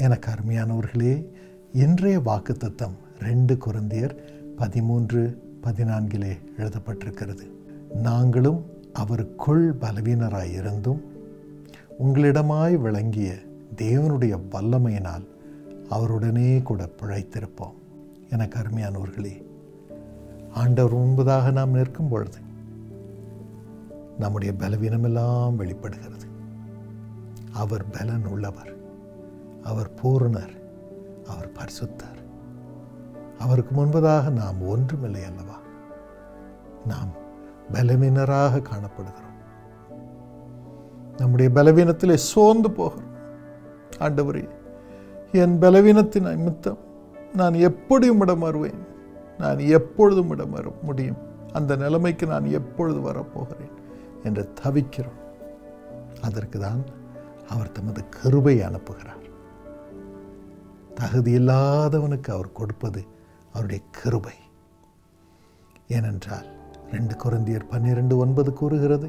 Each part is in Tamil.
எனக்கு அருமையானவர்களே இன்றைய வாக்குத்தத்தம் ரெண்டு குருந்தியர் பதிமூன்று பதினான்கிலே எழுதப்பட்டிருக்கிறது நாங்களும் அவருக்குள் பலவீனராய் இருந்தும் உங்களிடமாய் விளங்கிய தேவனுடைய வல்லமையினால் அவருடனே கூட பிழைத்திருப்போம் எனக்கு அருமையானவர்களே ஆண்டவர் முன்பதாக நாம் நிற்கும் பொழுது நம்முடைய பலவீனமெல்லாம் வெளிப்படுகிறது அவர் பலன் உள்ளவர் அவர் பூரணர் அவர் பரிசுத்தர் அவருக்கு முன்பதாக நாம் ஒன்றுமில்லை அல்லவா நாம் பலவீனராக காணப்படுகிறோம் நம்முடைய பலவீனத்திலே சோர்ந்து போகிறோம் ஆண்டவரே என் பலவீனத்தின் நிமித்தம் நான் எப்படி உம்மிடம் வருவேன் நான் எப்பொழுதும் இடம் வர முடியும் அந்த நிலைமைக்கு நான் எப்பொழுது வரப்போகிறேன் என்று தவிக்கிறோம் அதற்கு தான் அவர் தமது கிருபை அனுப்புகிறார் தகுதி இல்லாதவனுக்கு அவர் கொடுப்பது அவருடைய கிருபை ஏனென்றால் ரெண்டு குருந்தியர் பன்னிரண்டு ஒன்பது கூறுகிறது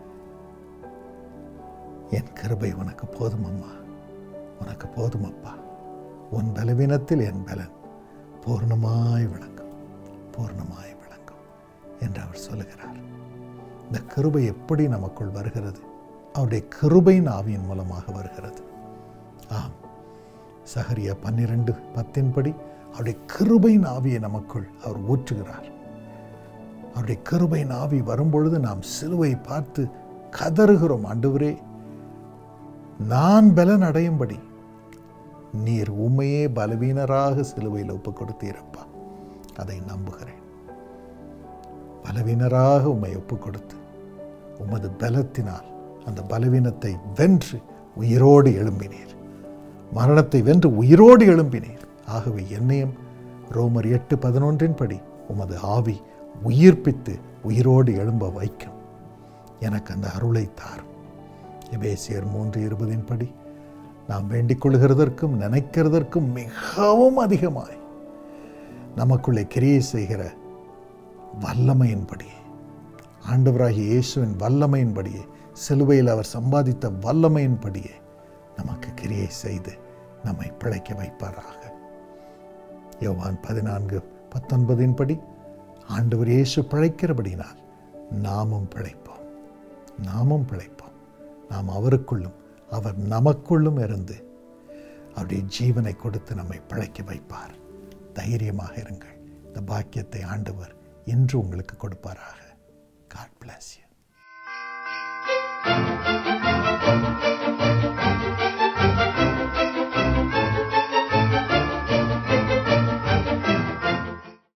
என் கிருபை உனக்கு போதும் அம்மா உனக்கு போதும் அப்பா உன் பலவீனத்தில் என் பலன் பூர்ணமாய் விளங்கும் பூர்ணமாய் விளங்கும் என்று அவர் சொல்லுகிறார் இந்த கிருபை எப்படி நமக்குள் வருகிறது அவருடைய கிருபையின் ஆவியின் மூலமாக வருகிறது ஆம் சகரியா பன்னிரண்டு பத்தின்படி அவருடைய கிருபையின் ஆவியை நமக்குள் அவர் ஊற்றுகிறார் அவருடைய கிருபையின் ஆவி வரும்பொழுது நாம் சிலுவை பார்த்து கதறுகிறோம் ஆண்டவரே நான் பலன் அடையும்படி நீர் உண்மையே பலவீனராக சிலுவையில் ஒப்பு கொடுத்தீரப்பா அதை நம்புகிறேன் பலவீனராக உம்மை ஒப்பு கொடுத்து உமது பலத்தினால் அந்த பலவீனத்தை வென்று உயிரோடு எழும்பினீர் மரணத்தை வென்று உயிரோடு எழும்பினீர் ஆகவே என்னையும் ரோமர் எட்டு பதினொன்றின் படி உமது ஆவி உயிர்ப்பித்து உயிரோடு எழும்ப வைக்கும் எனக்கு அந்த அருளை தாரும் எபேசியர் மூன்று இருபதின் படி நாம் வேண்டிக் கொள்கிறதற்கும் நினைக்கிறதற்கும் மிகவும் அதிகமாய் நமக்குள்ளே கிரியை செய்கிற வல்லமையின்படியே ஆண்டவராகிய இயேசுவின் வல்லமையின்படியே சிலுவையில் அவர் சம்பாதித்த வல்லமையின்படியே நமக்கு கிரியை செய்து நம்மை பிழைக்க வைப்பாராக யோவான் பதினான்கு பத்தொன்பதின் படி ஆண்டவர் இயேசு பிழைக்கிறபடினால் நாமும் பிழைப்போம் நாமும் பிழைப்போம் நாம் அவருக்குள்ளும் அவர் நமக்குள்ளும் இருந்து அவருடைய ஜீவனை கொடுத்து நம்மை பிழைக்க வைப்பார் தைரியமாக இருங்கள் இந்த பாக்கியத்தை ஆண்டவர் இன்று உங்களுக்கு கொடுப்பாராக காட் பிளஸ் யூ